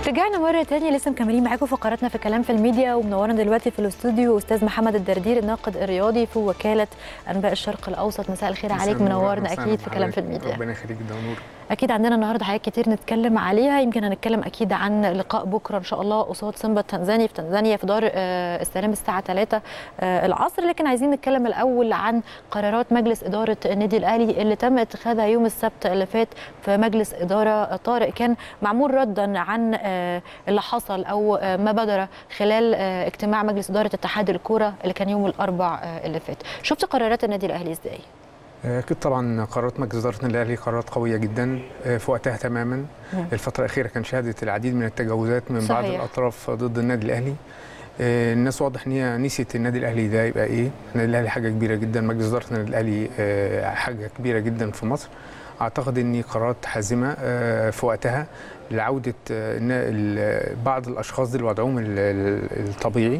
رجعنا مرة تانية لسه مكملين معاكم فقراتنا في كلام في الميديا ومنورنا دلوقتي في الاستوديو أستاذ محمد الدردير الناقد الرياضي في وكالة أنباء الشرق الأوسط مساء الخير عليك منورنا أكيد في كلام في الميديا ربنا يخليك ده نور اكيد عندنا النهارده حاجات كتير نتكلم عليها يمكن هنتكلم اكيد عن لقاء بكره ان شاء الله قصاد سيمبا التنزاني في تنزانيا في دار آه، السلام الساعه 3 آه، العصر لكن عايزين نتكلم الاول عن قرارات مجلس اداره النادي الاهلي اللي تم اتخاذها يوم السبت اللي فات في مجلس اداره طارئ كان معمول ردا عن آه، اللي حصل او آه، ما بدر خلال آه، اجتماع مجلس اداره اتحاد الكوره اللي كان يوم الاربع آه، اللي فات شفت قرارات النادي الاهلي ازاي اكيد طبعا قرارات مجلس اداره النادي الاهلي قرارات قويه جدا آه، في وقتها تماما مم. الفتره الاخيره كان شهدت العديد من التجاوزات من بعض صحيح. الاطراف ضد النادي الاهلي آه، الناس واضح ان هي نسيت النادي الاهلي ده يبقى ايه النادي الاهلي حاجه كبيره جدا مجلس اداره النادي الاهلي آه، حاجه كبيره جدا في مصر اعتقد ان قرارات حازمه آه، في وقتها لعوده آه، إن ال- بعض الاشخاص دي لوضعهم ال- ال- الطبيعي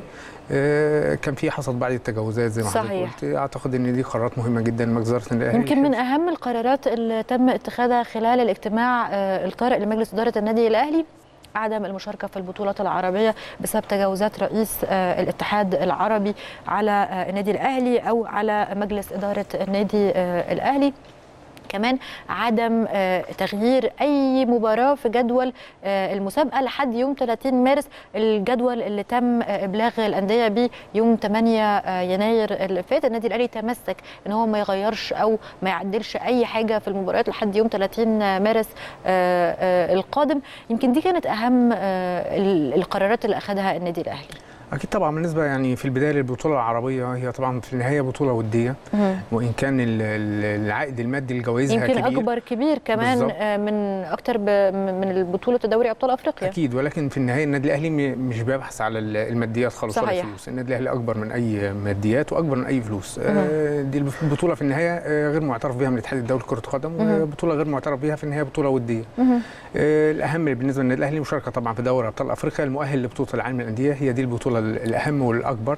آه، كان في حصلت بعض التجاوزات زي ما حضرتك صحيح. قلت اعتقد ان دي قرارات مهمه جدا مجلس اداره النادي الاهلي يمكن من اهم القرارات اللي تم اتخاذها خلال الاجتماع آه، الطارئ لمجلس اداره النادي الاهلي عدم المشاركه في البطولات العربيه بسبب تجاوزات رئيس آه، الاتحاد العربي على آه، النادي الاهلي او على مجلس اداره النادي آه، الاهلي كمان عدم آه، تغيير اي مباراه في جدول آه، المسابقه لحد يوم 30 مارس الجدول اللي تم آه، ابلاغ الانديه بيه يوم 8 آه، يناير اللي فات النادي الاهلي تمسك ان هو ما يغيرش او ما يعدلش اي حاجه في المباريات لحد يوم 30 مارس آه، آه، القادم يمكن دي كانت اهم آه، ال- القرارات اللي اخذها النادي الاهلي اكيد طبعا بالنسبه يعني في البدايه للبطوله العربيه هي طبعا في النهايه بطوله وديه وان كان ال- ال- العائد المادي لجوائزها يمكن كبير اكبر كبير كمان بالظبط. آه، من اكتر ب- من بطوله دوري ابطال افريقيا اكيد ولكن في النهايه النادي الاهلي م- مش بيبحث على ال- الماديات خالص ولا صحيح. الفلوس النادي الاهلي اكبر من اي ماديات واكبر من اي فلوس آه، دي البطوله في النهايه آه، غير معترف بها من الاتحاد الدولي لكره القدم مهم. وبطوله غير معترف بها في النهايه بطوله وديه مهم. آه، الاهم بالنسبه للنادي الاهلي المشاركه طبعا في دوري ابطال افريقيا المؤهل لبطوله العالم للانديه هي دي البطوله ال- الاهم والاكبر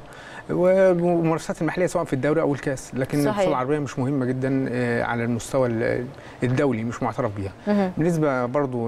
والممارسات المحليه سواء في الدوري او الكاس لكن صحيح. البطوله العربيه مش مهمه جدا آه، على المستوى ال- الدولي مش معترف بيها مهم. بالنسبه برضو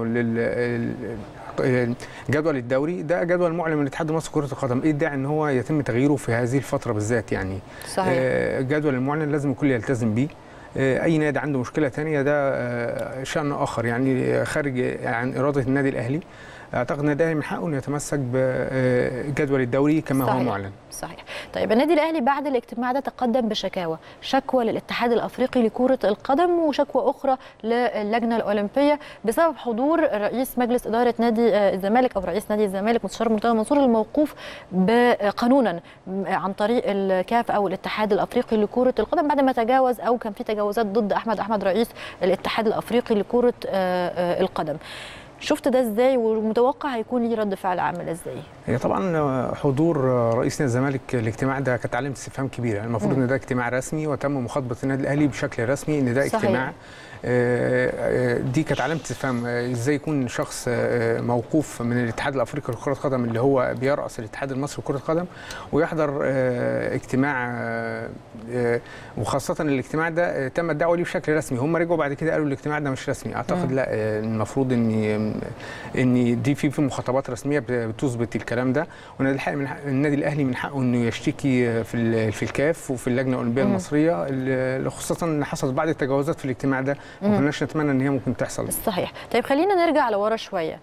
لل جدول الدوري ده جدول معلن من الاتحاد المصري لكره القدم ايه الداعي ان هو يتم تغييره في هذه الفتره بالذات يعني صحيح آه، الجدول المعلن لازم الكل يلتزم بيه آه، اي نادي عنده مشكله تانية ده آه، شان اخر يعني خارج عن اراده النادي الاهلي اعتقد النادي الاهلي من حقه انه يتمسك بجدول الدوري كما هو صحيح. معلن صحيح طيب النادي الاهلي بعد الاجتماع ده تقدم بشكاوى شكوى للاتحاد الافريقي لكره القدم وشكوى اخرى للجنه الاولمبيه بسبب حضور رئيس مجلس اداره نادي آه، الزمالك او رئيس نادي الزمالك مستشار مرتضى منصور الموقوف ب- قانونا عن طريق الكاف او الاتحاد الافريقي لكره القدم بعد ما تجاوز او كان في تجاوزات ضد احمد احمد رئيس الاتحاد الافريقي لكره آه، آه، القدم شفت ده ازاي ومتوقع هيكون ليه رد فعل عامل ازاي هي طبعا حضور رئيس نادي الزمالك الاجتماع ده كانت علامه استفهام كبيره المفروض مم. ان ده اجتماع رسمي وتم مخاطبه النادي الاهلي بشكل رسمي ان ده صحيح. اجتماع آه، آه، دي كانت علامه استفهام آه، ازاي يكون شخص آه، موقوف من الاتحاد الافريقي لكره القدم اللي هو بيرأس الاتحاد المصري لكره القدم ويحضر آه، اجتماع آه، آه، وخاصه الاجتماع ده آه، تم الدعوه ليه بشكل رسمي هم رجعوا بعد كده قالوا الاجتماع ده مش رسمي اعتقد مم. لا آه، المفروض ان ان دي في في مخاطبات رسميه بتثبت الكلام ده والنادي الحق من حق النادي الاهلي من حقه انه يشتكي في ال- في الكاف وفي اللجنه الاولمبيه مم. المصريه اللي خصوصا ان حصلت بعض التجاوزات في الاجتماع ده ما مم. كناش نتمنى ان هي ممكن تحصل صحيح طيب خلينا نرجع لورا شويه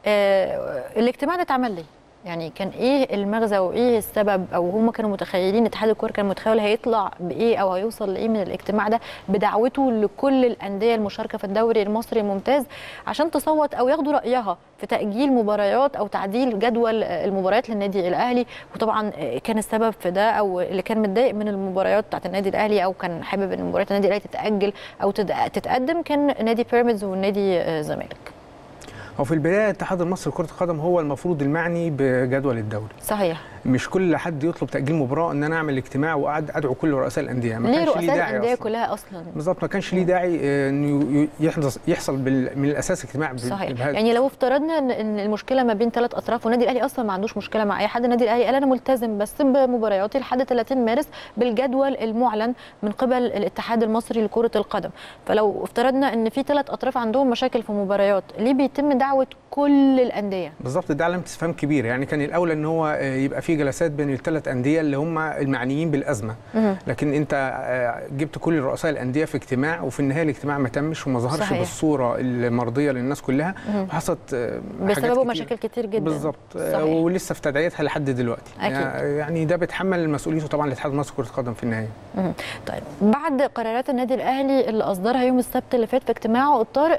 آه الاجتماع ده اتعمل ليه يعني كان ايه المغزى وايه السبب او هم كانوا متخيلين اتحاد الكوره كان متخيل هيطلع بايه او هيوصل لايه من الاجتماع ده بدعوته لكل الانديه المشاركه في الدوري المصري الممتاز عشان تصوت او ياخدوا رايها في تاجيل مباريات او تعديل جدول آه، المباريات للنادي الاهلي وطبعا آه، كان السبب في ده او اللي كان متضايق من المباريات بتاعت النادي الاهلي او كان حابب ان مباريات النادي الاهلي تتاجل او تد- تتقدم كان نادي بيراميدز والنادي آه، الزمالك هو في البدايه الاتحاد المصري لكره القدم هو المفروض المعني بجدول الدوري صحيح مش كل حد يطلب تاجيل مباراه ان انا اعمل اجتماع واقعد ادعو كل رؤساء الانديه ما ليه كانش رؤساء داعي الانديه أصلاً. كلها اصلا بالظبط ما كانش ليه داعي آه، انه يحدث يحصل بال- من الاساس اجتماع ب- صحيح بهذا يعني لو افترضنا ان إن المشكله ما بين ثلاث اطراف والنادي الاهلي اصلا ما عندوش مشكله مع اي حد النادي الاهلي قال انا ملتزم بس بمبارياتي لحد 30 مارس بالجدول المعلن من قبل الاتحاد المصري لكره القدم فلو افترضنا ان في ثلاث اطراف عندهم مشاكل في مباريات ليه بيتم دعوه كل الانديه بالظبط ده علامه استفهام كبيره يعني كان الاولى ان هو آه، يبقى في جلسات بين الثلاث انديه اللي هم المعنيين بالازمه مهم. لكن انت آه، جبت كل رؤساء الانديه في اجتماع وفي النهايه الاجتماع ما تمش وما ظهرش صحيح. بالصوره المرضيه للناس كلها مهم. وحصلت آه، حاجات بسببه كتير. مشاكل كتير جدا بالظبط آه، صحيح. ولسه في تداعياتها لحد دلوقتي أكيد. يعني ده بيتحمل مسؤوليته طبعا الاتحاد المصري لكره القدم في النهايه مهم. طيب بعد قرارات النادي الاهلي اللي اصدرها يوم السبت اللي فات في اجتماعه الطارئ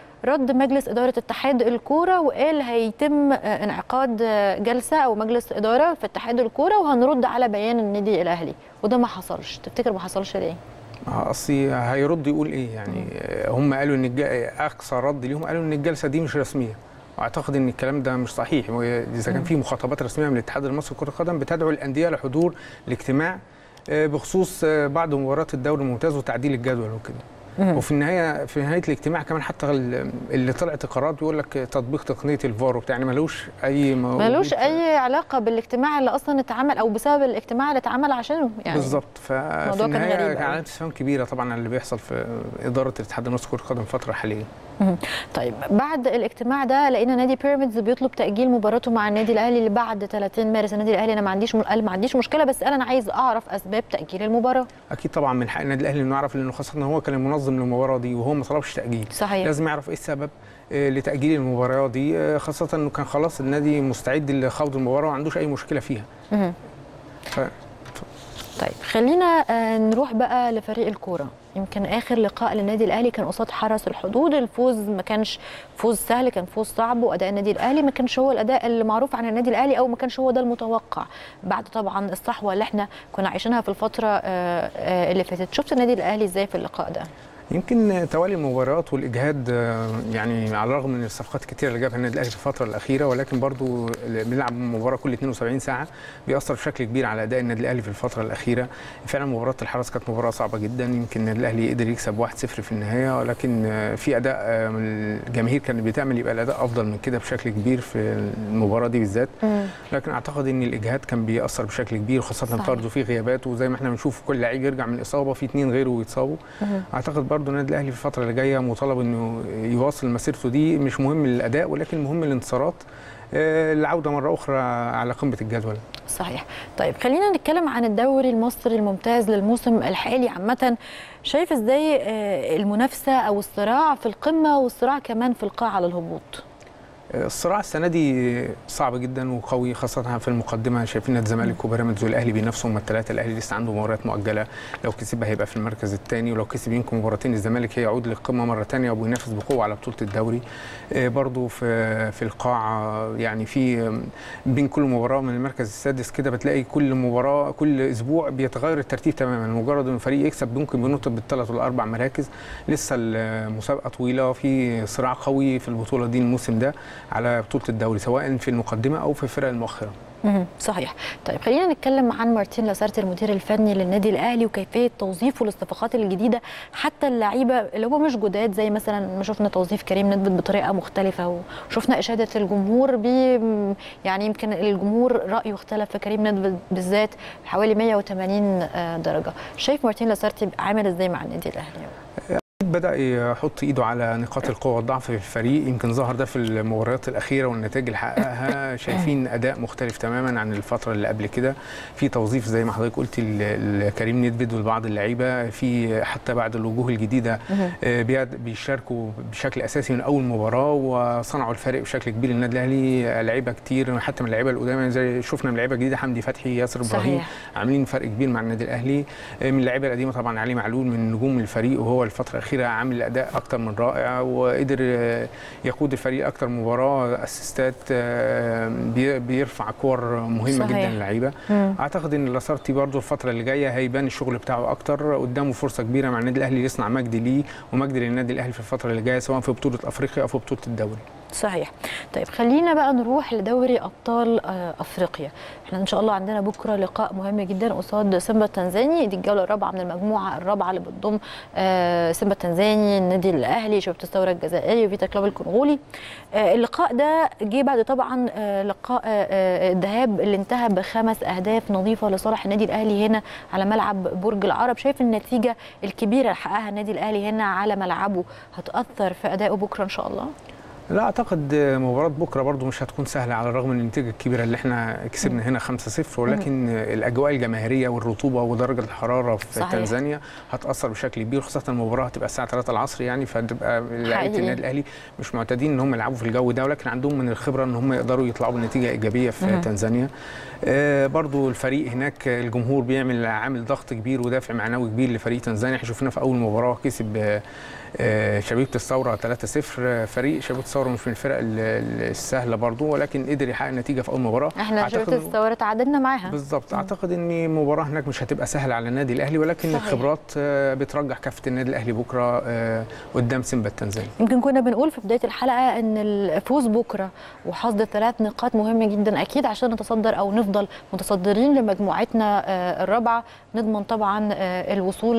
رد مجلس اداره اتحاد الكوره وقال هيتم آه، انعقاد آه، جلسه او مجلس اداره في اتحاد الكوره وهنرد على بيان النادي الاهلي وده ما حصلش تفتكر ما حصلش ليه آه، اصلي هيرد يقول ايه يعني آه، هم قالوا ان الج- اقصى رد ليهم قالوا ان الجلسه دي مش رسميه واعتقد ان الكلام ده مش صحيح اذا كان في مخاطبات رسميه من الاتحاد المصري لكره القدم بتدعو الانديه لحضور الاجتماع آه، بخصوص آه، بعد مباراه الدوري الممتاز وتعديل الجدول وكده مهم. وفي النهايه في نهايه الاجتماع كمان حتى ال- اللي طلعت قرارات بيقول لك تطبيق تقنيه الفار وبتاع يعني ملوش اي مو- ملوش اي علاقه بالاجتماع اللي اصلا اتعمل او بسبب الاجتماع اللي اتعمل عشانه يعني بالظبط ففي الموضوع كان النهايه غريب كان أوي. علامه استفهام كبيره طبعا على اللي بيحصل في اداره الاتحاد المصري لكره القدم الفتره الحاليه مهم. طيب بعد الاجتماع ده لقينا نادي بيراميدز بيطلب تاجيل مباراته مع النادي الاهلي اللي بعد 30 مارس النادي الاهلي انا ما عنديش قال ما عنديش مشكله بس قال انا عايز اعرف اسباب تاجيل المباراه اكيد طبعا من حق النادي الاهلي انه يعرف لانه خاصه ان هو كان المنظم للمباراه دي وهو ما طلبش تاجيل صحيح لازم يعرف ايه السبب آه، لتاجيل المباراه دي آه، خاصه انه كان خلاص النادي مستعد لخوض المباراه وما عندوش اي مشكله فيها مهم. ف... طيب خلينا آه، نروح بقى لفريق الكوره يمكن اخر لقاء للنادي الاهلي كان قصاد حرس الحدود الفوز ما كانش فوز سهل كان فوز صعب واداء النادي الاهلي ما كانش هو الاداء اللي معروف عن النادي الاهلي او ما كانش هو ده المتوقع بعد طبعا الصحوه اللي احنا كنا عايشينها في الفتره آه، آه، اللي فاتت شفت النادي الاهلي ازاي في اللقاء ده يمكن توالي المباريات والاجهاد آه، يعني على الرغم من الصفقات الكتيره اللي جابها النادي الاهلي في الفتره الاخيره ولكن برضو بنلعب مباراه كل 72 ساعه بيأثر بشكل كبير على اداء النادي الاهلي في الفتره الاخيره فعلا مباراه الحرس كانت مباراه صعبه جدا يمكن النادي الاهلي قدر يكسب 1-0 في النهايه ولكن آه، في اداء آه، من الجماهير كانت بتعمل يبقى الاداء افضل من كده بشكل كبير في المباراه دي بالذات لكن اعتقد ان الاجهاد كان بيأثر بشكل كبير خاصه صحيح. برضه في غيابات وزي ما احنا بنشوف كل لعيب يرجع من الاصابه في اثنين غيره يتصابوا مهم. اعتقد برضو النادي الاهلي في الفتره اللي جايه مطالب انه يواصل مسيرته دي مش مهم الاداء ولكن مهم الانتصارات آه، العوده مره اخرى على قمه الجدول صحيح طيب خلينا نتكلم عن الدوري المصري الممتاز للموسم الحالي عامة شايف ازاي آه، المنافسة او الصراع في القمة والصراع كمان في القاع على الهبوط الصراع السنه دي صعب جدا وقوي خاصه في المقدمه شايفين نادي الزمالك وبيراميدز والاهلي بينافسوا هم الثلاثه الاهلي لسه عنده مباريات مؤجله لو كسب هيبقى في المركز الثاني ولو كسب يمكن مباراتين الزمالك هيعود للقمه مره ثانيه وبينافس بقوه على بطوله الدوري آه، برضو في في القاع آه، يعني في آم، بين كل مباراه من المركز السادس كده بتلاقي كل مباراه كل اسبوع بيتغير الترتيب تماما مجرد ان فريق يكسب ممكن بينط بالثلاث والاربع مراكز لسه المسابقه طويله في صراع قوي في البطوله دي الموسم ده على بطوله الدوري سواء في المقدمه او في الفرق المؤخره مهم. صحيح طيب خلينا نتكلم عن مارتين لاسارتي المدير الفني للنادي الاهلي وكيفيه توظيفه للصفقات الجديده حتى اللعيبه اللي هم مش جداد زي مثلا ما شفنا توظيف كريم ندبت بطريقه مختلفه وشفنا اشاده الجمهور ب يعني يمكن الجمهور رايه اختلف في كريم ندبت بالذات حوالي 180 آه، درجه شايف مارتين لاسارتي عامل ازاي مع النادي الاهلي بدا يحط ايده على نقاط القوه والضعف في الفريق يمكن ظهر ده في المباريات الاخيره والنتائج اللي حققها شايفين اداء مختلف تماما عن الفتره اللي قبل كده في توظيف زي ما حضرتك قلت ل- لكريم ندفد ولبعض اللعيبه في حتى بعد الوجوه الجديده مهم. آه، بيد- بيشاركوا بشكل اساسي من اول مباراه وصنعوا الفرق بشكل كبير للنادي الاهلي لعيبه كتير حتى من اللعيبه القدامى زي شفنا من لعيبه جديده حمدي فتحي ياسر ابراهيم صحيح عاملين فرق كبير مع النادي الاهلي آه، من اللعيبه القديمه طبعا علي معلول من نجوم الفريق وهو الفتره الاخيره عامل اداء اكتر من رائع وقدر آه، يقود الفريق اكتر مباراه اسيستات آه، بي- بيرفع كور مهمه صحيح. جدا للعيبه مم. اعتقد ان لاسارتي برضو الفتره اللي جايه هيبان الشغل بتاعه اكتر قدامه فرصه كبيره مع النادي الاهلي يصنع مجد ليه ومجد للنادي الاهلي في الفتره اللي جايه سواء في بطوله افريقيا او في بطوله الدوري صحيح طيب خلينا بقى نروح لدوري ابطال آه، افريقيا احنا ان شاء الله عندنا بكره لقاء مهم جدا قصاد سيمبا التنزاني دي الجوله الرابعه من المجموعه الرابعه اللي بتضم آه، سيمبا التنزاني النادي الاهلي شباب الثوره الجزائري وفيتا كلوب الكونغولي آه، اللقاء ده جه بعد طبعا آه، لقاء آه، آه، الذهاب اللي انتهى بخمس اهداف نظيفه لصالح النادي الاهلي هنا على ملعب برج العرب شايف النتيجه الكبيره اللي حققها النادي الاهلي هنا على ملعبه هتاثر في ادائه بكره ان شاء الله لا اعتقد مباراه بكره برضو مش هتكون سهله على الرغم من النتيجه الكبيره اللي احنا كسبنا هنا 5-0 ولكن الاجواء الجماهيريه والرطوبه ودرجه الحراره في صحيح. تنزانيا هتاثر بشكل كبير خاصه المباراه هتبقى الساعه 3 العصر يعني فتبقى لعيبه حقيقي. النادي الاهلي مش معتادين ان هم يلعبوا في الجو ده ولكن عندهم من الخبره ان هم يقدروا يطلعوا بنتيجه ايجابيه في مهم. تنزانيا آه، برضو الفريق هناك الجمهور بيعمل عامل ضغط كبير ودافع معنوي كبير لفريق تنزانيا احنا شفنا في اول مباراه كسب آه، آه، شبيبه الثوره 3-0 آه، فريق شبيبه الثوره مش من الفرق ال- ال- السهله برضو ولكن قدر يحقق نتيجه في اول مباراه احنا أعتقد شبكه إنه- الثوره تعادلنا معاها بالظبط اعتقد ان المباراه هناك مش هتبقى سهله على النادي الاهلي ولكن صحيح. الخبرات آه، بترجح كافه النادي الاهلي بكره آه، قدام سيمبا التنزاني يمكن كنا بنقول في بدايه الحلقه ان الفوز بكره وحصد ثلاث نقاط مهمه جدا اكيد عشان نتصدر او نفضل متصدرين لمجموعتنا آه، الرابعه نضمن طبعا آه، الوصول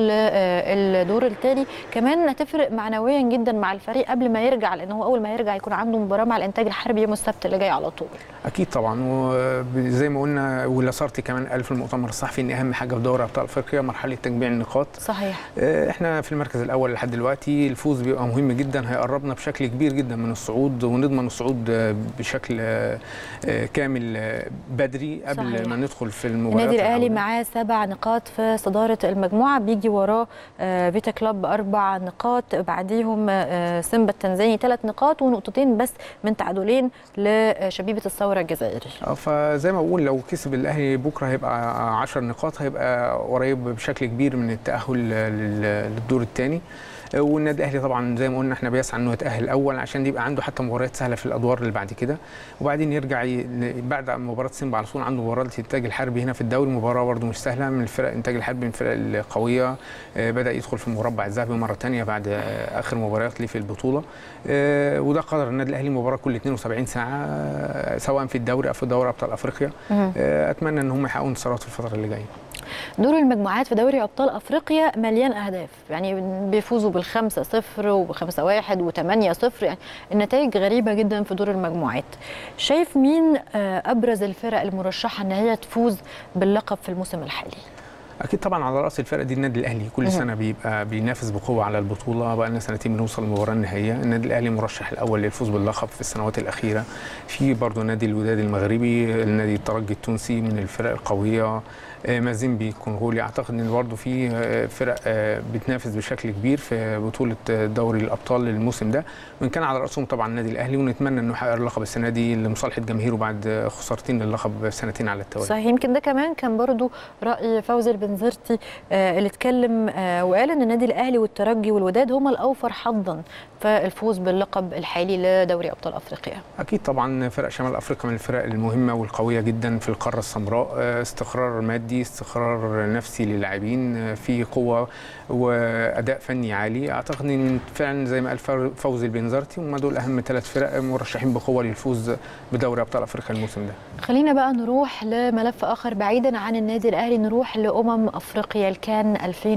للدور التالي كمان هتفرق معنويا جدا مع الفريق قبل ما يرجع لان هو اول ما يرجع يكون عنده مباراه مع الانتاج الحربي يوم السبت اللي جاي على طول اكيد طبعا وزي ما قلنا ولاسارتي كمان قال في المؤتمر الصحفي ان اهم حاجه في دوري ابطال افريقيا مرحله تجميع النقاط صحيح آه، احنا في المركز الاول لحد دلوقتي الفوز بيبقى مهم جدا هيقربنا بشكل كبير جدا من الصعود ونضمن الصعود آه، بشكل آه، آه، كامل آه، بدري قبل صحيح. ما ندخل في المباريات النادي الاهلي العودة. معاه سبع نقاط في صداره المجموعه بيجي وراه آه، فيتا كلوب اربع نقاط بعديهم آه، سيمبا التنزاني ثلاث نقاط ونقطتين بس من تعادلين لشبيبه الثوره الجزائري اه فزي ما بقول لو كسب الاهلي بكره هيبقى 10 نقاط هيبقى قريب بشكل كبير من التاهل لل- للدور الثاني والنادي الاهلي طبعا زي ما قلنا احنا بيسعى انه يتاهل الاول عشان يبقى عنده حتى مباريات سهله في الادوار اللي بعد كده وبعدين يرجع ي... بعد مباراه سيمبا على طول عنده مباراه الانتاج الحربي هنا في الدوري مباراه برده مش سهله من الفرق الانتاج الحربي من الفرق القويه آه، بدا يدخل في المربع الذهبي مره ثانيه بعد آه، اخر مباريات ليه في البطوله آه، وده قدر النادي الاهلي مباراه كل 72 ساعه آه، سواء في الدوري او في دوري ابطال افريقيا مهم. آه، اتمنى ان هم يحققوا انتصارات في الفتره اللي جايه دور المجموعات في دوري ابطال افريقيا مليان اهداف يعني بيفوزوا بالخمسة صفر وبخمسة واحد وثمانية صفر يعني النتائج غريبة جدا في دور المجموعات شايف مين آه، أبرز الفرق المرشحة أن هي تفوز باللقب في الموسم الحالي اكيد طبعا على راس الفرقه دي النادي الاهلي كل مهم. سنه بيبقى بينافس بقوه على البطوله بقى لنا سنتين بنوصل للمباراه النهائيه النادي الاهلي مرشح الاول للفوز باللقب في السنوات الاخيره في برضه نادي الوداد المغربي النادي الترجي التونسي من الفرق القويه آه، مازيمبي الكونغولي اعتقد ان برضه في آه، فرق آه، بتنافس بشكل كبير في بطوله آه، دوري الابطال الموسم ده وان كان على راسهم طبعا النادي الاهلي ونتمنى انه يحقق اللقب السنه دي لمصالحه جماهيره بعد آه، خسارتين للقب سنتين على التوالي صحيح يمكن ده كمان كان برضو رأي فوزي البنزرتي آه، اللي اتكلم آه، وقال ان النادي الاهلي والترجي والوداد هما الاوفر حظا في الفوز باللقب الحالي لدوري ابطال افريقيا اكيد طبعا فرق شمال افريقيا من الفرق المهمه والقويه جدا في القاره السمراء آه، استقرار مادي استقرار نفسي للاعبين آه، في قوه واداء فني عالي اعتقد ان فعلا زي ما قال فر- فوزي البنزرتي هم دول اهم ثلاث فرق مرشحين بقوه للفوز بدوري ابطال افريقيا الموسم ده خلينا بقى نروح لملف اخر بعيدا عن النادي الاهلي نروح لامم افريقيا الكان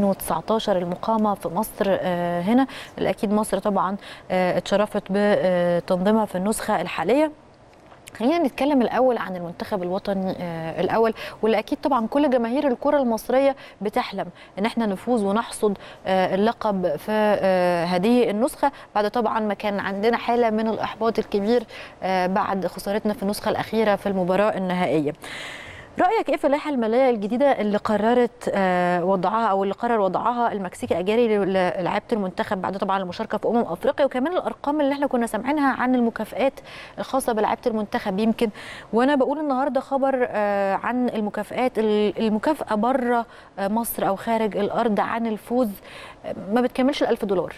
2019 المقامه في مصر آه، هنا اللي اكيد مصر طبعا آه، اتشرفت بتنظيمها في النسخه الحاليه خلينا نتكلم الاول عن المنتخب الوطني آه، الاول واللي اكيد طبعا كل جماهير الكره المصريه بتحلم ان احنا نفوز ونحصد آه، اللقب في آه، هذه النسخه بعد طبعا ما كان عندنا حاله من الاحباط الكبير آه، بعد خسارتنا في النسخه الاخيره في المباراه النهائيه رايك ايه في اللائحه الماليه الجديده اللي قررت آه، وضعها او اللي قرر وضعها المكسيكي اجاري للاعيبه المنتخب بعد طبعا المشاركه في امم افريقيا وكمان الارقام اللي احنا كنا سامعينها عن المكافئات الخاصه بلاعيبه المنتخب يمكن وانا بقول النهارده خبر آه، عن المكافئات ال- المكافاه بره آه، مصر او خارج الارض عن الفوز آه، ما بتكملش ال 1000 دولار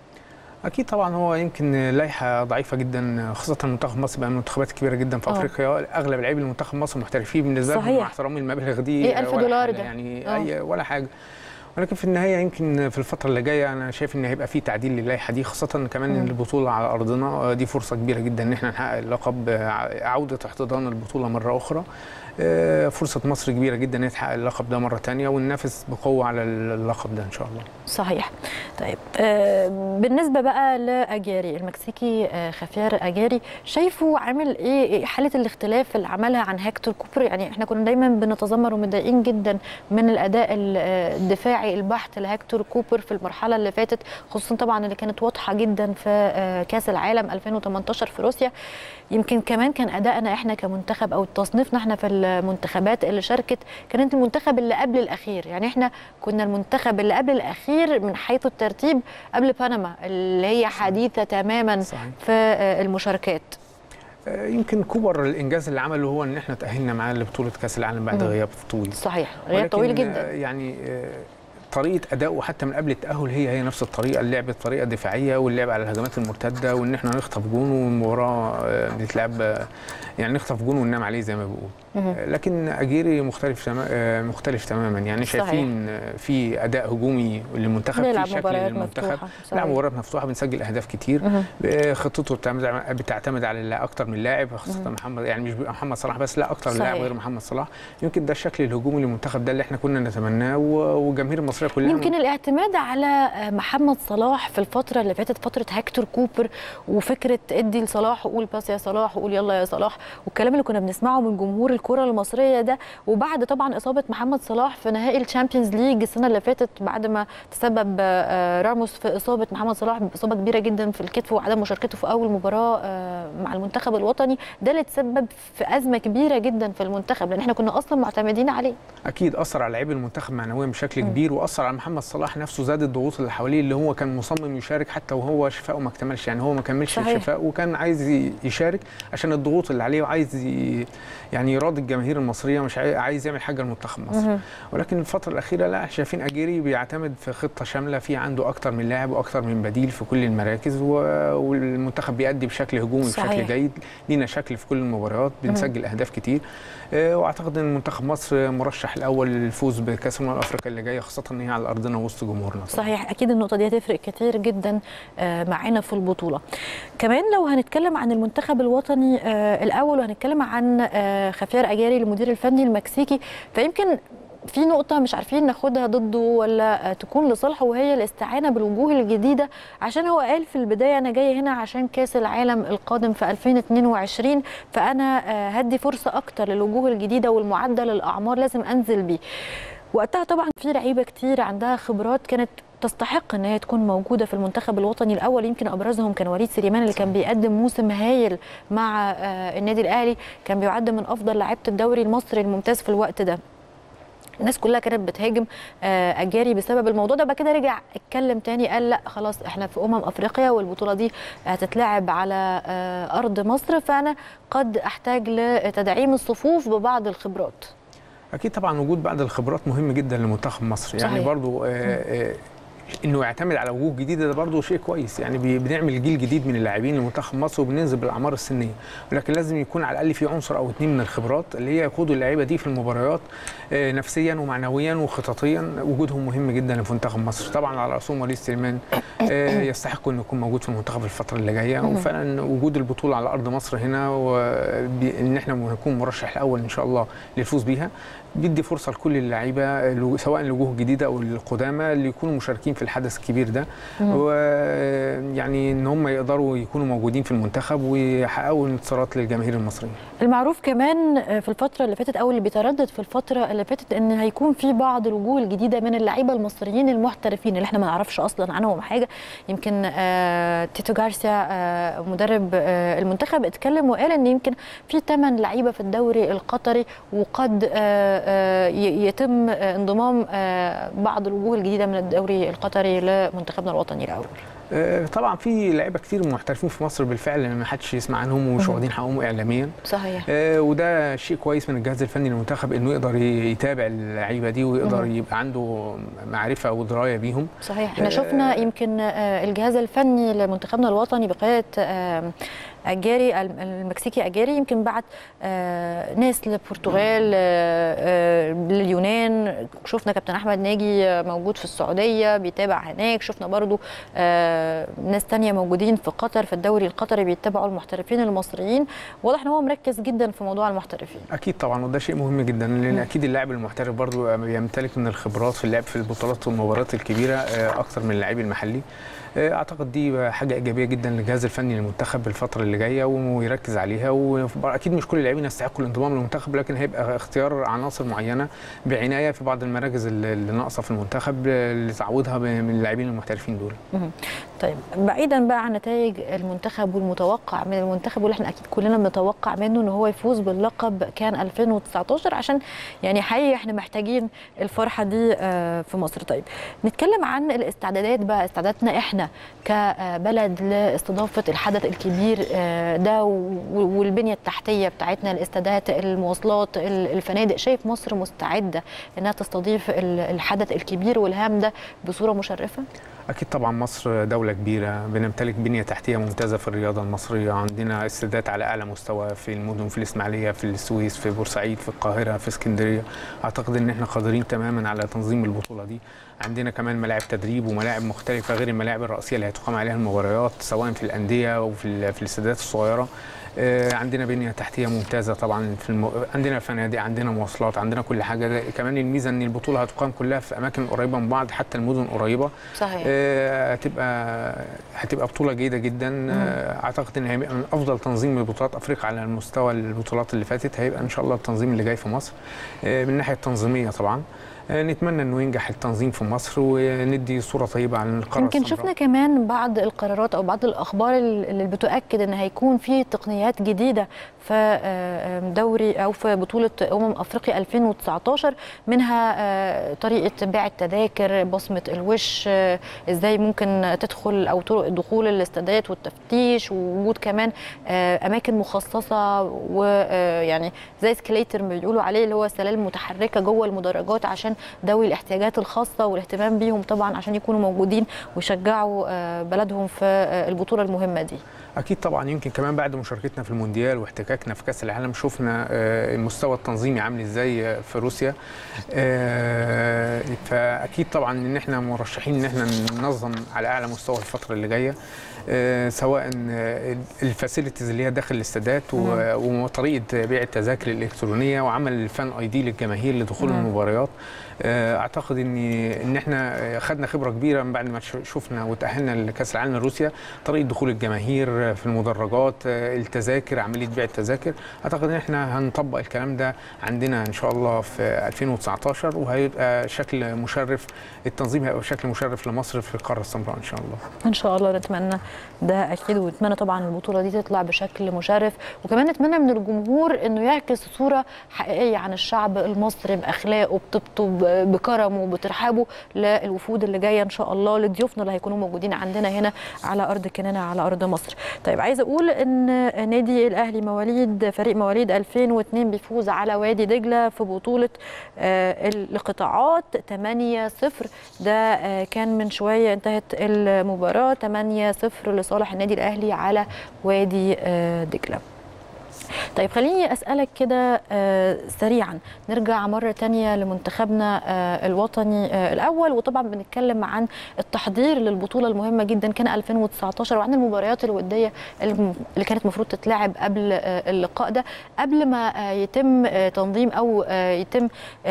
اكيد طبعا هو يمكن لائحه ضعيفه جدا خاصه منتخب مصر بقى من المنتخبات الكبيره جدا في آه. افريقيا اغلب لاعبي المنتخب مصر محترفين بالنسبه لهم صحيح. مع احترامي المبالغ دي إيه 1000 ولا دولار حاجة ده؟ يعني آه. اي ولا حاجه ولكن في النهايه يمكن في الفتره اللي جايه انا شايف ان هيبقى في تعديل للائحه دي خاصه كمان ان البطوله على ارضنا دي فرصه كبيره جدا ان احنا نحقق اللقب عوده احتضان البطوله مره اخرى فرصه مصر كبيره جدا ان تحقق اللقب ده مره ثانيه وننافس بقوه على اللقب ده ان شاء الله صحيح طيب بالنسبه بقى لاجاري المكسيكي خافير اجاري شايفه عامل ايه حاله الاختلاف اللي عملها عن هيكتور كوبر يعني احنا كنا دايما بنتذمر ومتضايقين جدا من الاداء الدفاعي البحت لهيكتور كوبر في المرحله اللي فاتت خصوصا طبعا اللي كانت واضحه جدا في كاس العالم 2018 في روسيا يمكن كمان كان ادائنا احنا كمنتخب او تصنيفنا احنا في المنتخبات اللي شاركت كانت المنتخب اللي قبل الاخير يعني احنا كنا المنتخب اللي قبل الاخير من حيث الترتيب قبل بنما اللي هي حديثه تماما صحيح. في المشاركات يمكن كبر الانجاز اللي عمله هو ان احنا تاهلنا معاه لبطوله كاس العالم بعد غياب طويل صحيح غياب طويل جدا يعني طريقه اداؤه حتى من قبل التاهل هي هي نفس الطريقه اللعب بطريقه دفاعيه واللعب على الهجمات المرتده وان احنا نخطف جون والمباراه بتتلعب يعني نخطف جون وننام عليه زي ما بيقول لكن اجيري مختلف تماما مختلف تماما يعني شايفين في اداء هجومي للمنتخب في شكل للمنتخب لا مباريات مفتوحه بنسجل اهداف كتير خطته بتعتمد على اكتر من لاعب خاصه محمد يعني مش بيبقى محمد صلاح بس لا اكتر لاعب غير محمد صلاح يمكن ده الشكل الهجومي للمنتخب ده اللي احنا كنا نتمناه وجماهير المصريه كلها يمكن الاعتماد على محمد صلاح في الفتره اللي فاتت فتره هيكتور كوبر وفكره ادي لصلاح وقول باس يا صلاح وقول يلا يا صلاح والكلام اللي كنا بنسمعه من جمهور الكره المصريه ده وبعد طبعا اصابه محمد صلاح في نهائي الشامبيونز ليج السنه اللي فاتت بعد ما تسبب راموس في اصابه محمد صلاح باصابه كبيره جدا في الكتف وعدم مشاركته في اول مباراه مع المنتخب الوطني ده اللي تسبب في ازمه كبيره جدا في المنتخب لان احنا كنا اصلا معتمدين عليه اكيد اثر على لعيبه المنتخب معنويا بشكل كبير واثر على محمد صلاح نفسه زاد الضغوط اللي حواليه اللي هو كان مصمم يشارك حتى وهو شفائه ما اكتملش يعني هو ما كملش الشفاء وكان عايز يشارك عشان الضغوط اللي عليه وعايز يعني يراضي الجماهير المصريه مش عايز يعمل حاجه لمنتخب مصر ولكن الفتره الاخيره لا شايفين اجيري بيعتمد في خطه شامله في عنده اكتر من لاعب واكتر من بديل في كل المراكز والمنتخب بيأدي بشكل هجومي صحيح. بشكل جيد لينا شكل في كل المباريات بنسجل اهداف كتير واعتقد ان منتخب مصر مرشح الاول للفوز بكاس الامم الافريقيه اللي جايه خاصه ان هي على ارضنا وسط جمهورنا صحيح اكيد النقطه دي هتفرق كتير جدا معانا في البطوله كمان لو هنتكلم عن المنتخب الوطني الاول وهنتكلم عن خفير اجاري المدير الفني المكسيكي فيمكن في نقطة مش عارفين ناخدها ضده ولا تكون لصالحه وهي الاستعانة بالوجوه الجديدة عشان هو قال في البداية أنا جاي هنا عشان كأس العالم القادم في 2022 فأنا هدي فرصة أكتر للوجوه الجديدة والمعدل الأعمار لازم أنزل بيه وقتها طبعا في لعيبة كتير عندها خبرات كانت تستحق ان هي تكون موجوده في المنتخب الوطني الاول يمكن ابرزهم كان وليد سليمان اللي كان بيقدم موسم هايل مع النادي الاهلي كان بيعد من افضل لعيبه الدوري المصري الممتاز في الوقت ده الناس كلها كانت بتهاجم اجاري بسبب الموضوع ده بعد كده رجع اتكلم تاني قال لا خلاص احنا في امم افريقيا والبطوله دي هتتلعب على ارض مصر فانا قد احتاج لتدعيم الصفوف ببعض الخبرات اكيد طبعا وجود بعض الخبرات مهم جدا لمنتخب مصر يعني صحيح. برضو آه آه انه يعتمد على وجوه جديده ده برضه شيء كويس يعني بنعمل جيل جديد من اللاعبين لمنتخب مصر وبننزل بالاعمار السنيه ولكن لازم يكون على الاقل في عنصر او اثنين من الخبرات اللي هي يقودوا اللعيبه دي في المباريات نفسيا ومعنويا وخططيا وجودهم مهم جدا في منتخب مصر طبعا على راسهم وليد سليمان يستحق انه يكون موجود في المنتخب الفتره اللي جايه وفعلا وجود البطوله على ارض مصر هنا وان احنا نكون مرشح الاول ان شاء الله للفوز بيها بيدي فرصه لكل اللعيبه سواء الوجوه الجديده او القدامى اللي يكونوا مشاركين في الحدث الكبير ده ويعني ان هم يقدروا يكونوا موجودين في المنتخب ويحققوا انتصارات للجماهير المصريه. المعروف كمان في الفتره اللي فاتت او اللي بيتردد في الفتره اللي فاتت ان هيكون في بعض الوجوه الجديده من اللعيبه المصريين المحترفين اللي احنا ما نعرفش اصلا عنهم حاجه يمكن تيتو جارسيا مدرب المنتخب اتكلم وقال ان يمكن في ثمان لعيبه في الدوري القطري وقد يتم انضمام بعض الوجوه الجديده من الدوري القطري لمنتخبنا الوطني الاول طبعا في لعيبه كتير محترفين في مصر بالفعل ما حدش يسمع عنهم ومش واخدين حقهم اعلاميا صحيح وده شيء كويس من الجهاز الفني للمنتخب انه يقدر يتابع اللعيبه دي ويقدر يبقى عنده معرفه ودرايه بيهم صحيح احنا شفنا يمكن الجهاز الفني لمنتخبنا الوطني بقياده اجاري المكسيكي اجاري يمكن بعت ناس للبرتغال لليونان شفنا كابتن احمد ناجي موجود في السعوديه بيتابع هناك شفنا برضو ناس تانية موجودين في قطر في الدوري القطري بيتابعوا المحترفين المصريين واضح ان هو مركز جدا في موضوع المحترفين اكيد طبعا وده شيء مهم جدا لان اكيد اللاعب المحترف برضو يمتلك من الخبرات في اللعب في البطولات والمباريات الكبيره اكثر من اللاعب المحلي اعتقد دي حاجه ايجابيه جدا للجهاز الفني للمنتخب الفتره اللي جايه ويركز عليها واكيد مش كل اللاعبين يستحقوا الانضمام للمنتخب لكن هيبقى اختيار عناصر معينه بعنايه في بعض المراكز اللي ناقصه في المنتخب لتعويضها من اللاعبين المحترفين دول. طيب بعيدا بقى عن نتائج المنتخب والمتوقع من المنتخب واللي احنا اكيد كلنا بنتوقع منه ان هو يفوز باللقب كان 2019 عشان يعني حقيقي احنا محتاجين الفرحه دي في مصر. طيب نتكلم عن الاستعدادات بقى استعداداتنا احنا كبلد لاستضافه الحدث الكبير ده والبنيه التحتيه بتاعتنا الاستادات المواصلات الفنادق شايف مصر مستعده انها تستضيف الحدث الكبير والهام ده بصوره مشرفه؟ اكيد طبعا مصر دوله كبيره بنمتلك بنيه تحتيه ممتازه في الرياضه المصريه عندنا استادات على اعلى مستوى في المدن في الاسماعيليه في السويس في بورسعيد في القاهره في اسكندريه اعتقد ان احنا قادرين تماما على تنظيم البطوله دي عندنا كمان ملاعب تدريب وملاعب مختلفه غير الملاعب الرئيسيه اللي هتقام عليها المباريات سواء في الانديه او في في الاستادات الصغيره عندنا بنيه تحتيه ممتازه طبعا في الم... عندنا فنادق عندنا مواصلات عندنا كل حاجه ده كمان الميزه ان البطوله هتقام كلها في اماكن قريبه من بعض حتى المدن قريبه صحيح هتبقى هتبقى بطوله جيده جدا مم. اعتقد ان هيبقى من افضل تنظيم لبطولات افريقيا على المستوى البطولات اللي فاتت هيبقى ان شاء الله التنظيم اللي جاي في مصر من الناحيه التنظيميه طبعا نتمنى انه ينجح التنظيم في مصر وندي صوره طيبه عن القاره يمكن شفنا كمان بعض القرارات او بعض الاخبار اللي بتؤكد ان هيكون في تقنيات جديده في دوري او في بطوله امم افريقيا 2019 منها طريقه بيع التذاكر بصمه الوش ازاي ممكن تدخل او طرق دخول الاستادات والتفتيش ووجود كمان اماكن مخصصه ويعني زي سكليتر بيقولوا عليه اللي هو سلالم متحركه جوه المدرجات عشان ذوي الاحتياجات الخاصه والاهتمام بيهم طبعا عشان يكونوا موجودين ويشجعوا بلدهم في البطوله المهمه دي اكيد طبعا يمكن كمان بعد مشاركتنا في المونديال واحتكاكنا في كاس العالم شفنا المستوى التنظيمي عامل ازاي في روسيا فاكيد طبعا ان احنا مرشحين ان احنا ننظم على اعلى مستوى الفتره اللي جايه سواء الفاسيلتيز اللي هي داخل الاستادات وطريقه بيع التذاكر الالكترونيه وعمل الفان اي دي للجماهير لدخول المباريات اعتقد ان ان احنا خدنا خبره كبيره من بعد ما شفنا وتاهلنا لكاس العالم لروسيا طريقه دخول الجماهير في المدرجات التذاكر عمليه بيع التذاكر اعتقد ان احنا هنطبق الكلام ده عندنا ان شاء الله في 2019 وهيبقى شكل مشرف التنظيم هيبقى بشكل مشرف لمصر في القاره السمراء ان شاء الله ان شاء الله نتمنى ده اكيد ونتمنى طبعا البطوله دي تطلع بشكل مشرف وكمان نتمنى من الجمهور انه يعكس صوره حقيقيه عن الشعب المصري باخلاقه بطيبته بكرمه بترحابه للوفود اللي جايه ان شاء الله لضيوفنا اللي هيكونوا موجودين عندنا هنا على ارض كنانه على ارض مصر. طيب عايزه اقول ان نادي الاهلي مواليد فريق مواليد 2002 بيفوز على وادي دجله في بطوله القطاعات 8-0 ده كان من شويه انتهت المباراه 8-0 لصالح النادي الاهلي على وادي دجله. طيب خليني اسالك كده سريعا نرجع مره تانية لمنتخبنا الوطني الاول وطبعا بنتكلم عن التحضير للبطوله المهمه جدا كان 2019 وعن المباريات الوديه اللي كانت المفروض تتلعب قبل اللقاء ده قبل ما يتم تنظيم او يتم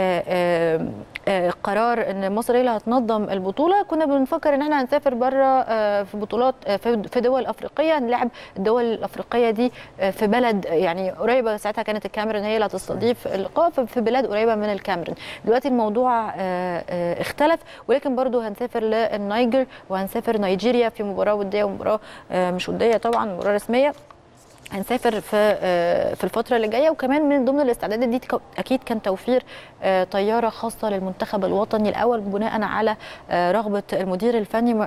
قرار ان مصر هي اللي هتنظم البطوله كنا بنفكر ان احنا هنسافر بره في بطولات في دول افريقيه نلعب الدول الافريقيه دي في بلد يعني قريبه ساعتها كانت الكاميرون هي اللي هتستضيف اللقاء في بلاد قريبه من الكاميرون دلوقتي الموضوع اختلف ولكن برضو هنسافر للنيجر وهنسافر نيجيريا في مباراه وديه ومباراه مش وديه طبعا مباراه رسميه هنسافر في في الفتره اللي جايه وكمان من ضمن الاستعدادات دي اكيد كان توفير طياره خاصه للمنتخب الوطني الاول بناء على رغبه المدير الفني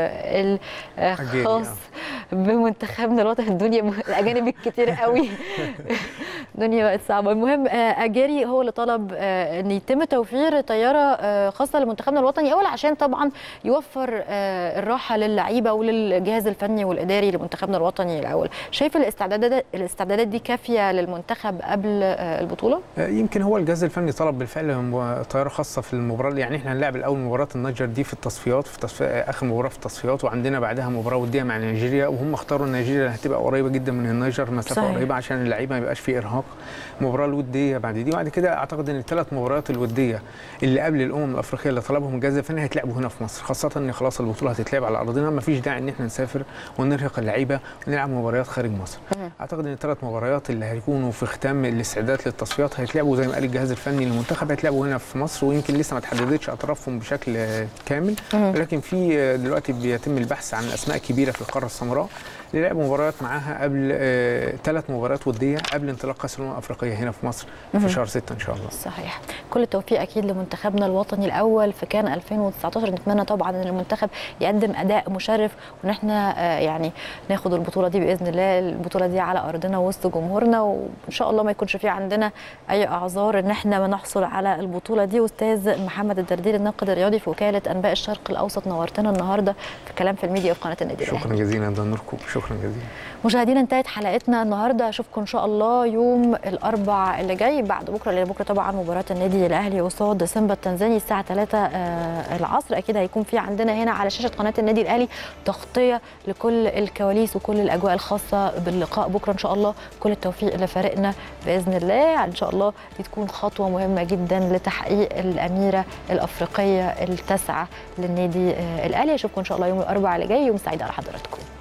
الخاص بمنتخبنا الوطني الدنيا الاجانب الكتير قوي الدنيا بقت صعبه المهم اجاري هو اللي طلب ان يتم توفير طياره خاصه لمنتخبنا الوطني الاول عشان طبعا يوفر الراحه للعيبه وللجهاز الفني والاداري لمنتخبنا الوطني الاول شايف الاستعدادات الاستعدادات دي كافيه للمنتخب قبل البطوله يمكن هو الجهاز الفني طلب بالفعل طياره خاصه في المباراه يعني احنا هنلعب الاول مباراه النيجر دي في التصفيات في تصفيات اخر مباراه في التصفيات وعندنا بعدها مباراه وديه مع نيجيريا وهم اختاروا نيجيريا اللي هتبقى قريبه جدا من النيجر مسافه صحيح. قريبه عشان اللعيبه ما يبقاش فيه ارهاق المباراه الوديه بعد دي وبعد كده اعتقد ان الثلاث مباريات الوديه اللي قبل الامم الافريقيه اللي طلبهم الجهاز الفني هيتلعبوا هنا في مصر خاصه ان خلاص البطوله هتتلعب على ارضنا ما فيش داعي ان احنا نسافر ونرهق اللعيبه ونلعب مباريات خارج مصر اعتقد ان الثلاث مباريات اللي هيكونوا في ختام الاستعدادات للتصفيات هيتلعبوا زي ما قال الجهاز الفني للمنتخب هيتلعبوا هنا في مصر ويمكن لسه ما تحددتش اطرافهم بشكل كامل ولكن في دلوقتي بيتم البحث عن اسماء كبيره في القاره السمراء للعب مباريات معاها قبل ثلاث مباريات وديه قبل انطلاق كاس الامم الافريقيه هنا في مصر في شهر 6 ان شاء الله. صحيح. كل التوفيق اكيد لمنتخبنا الوطني الاول في كان 2019 نتمنى طبعا ان المنتخب يقدم اداء مشرف وان احنا يعني ناخد البطوله دي باذن الله البطوله دي على ارضنا وسط جمهورنا وان شاء الله ما يكونش في عندنا اي اعذار ان احنا ما نحصل على البطوله دي استاذ محمد الدردير الناقد الرياضي في وكاله انباء الشرق الاوسط نورتنا النهارده في كلام في الميديا في قناه النادي شكرا جزيلا ده نوركم شكرا جزيلا مشاهدينا انتهت حلقتنا النهارده اشوفكم ان شاء الله يوم الاربع اللي جاي بعد بكره لان بكره طبعا مباراه النادي الاهلي قصاد سيمبا التنزاني الساعه 3 العصر اكيد هيكون في عندنا هنا على شاشه قناه النادي الاهلي تغطيه لكل الكواليس وكل الاجواء الخاصه باللقاء بكره ان شاء الله كل التوفيق لفريقنا باذن الله ان شاء الله دي تكون خطوه مهمه جدا لتحقيق الاميره الافريقيه التاسعه للنادي الاهلي اشوفكم ان شاء الله يوم الاربعاء اللي جاي يوم سعيد على حضراتكم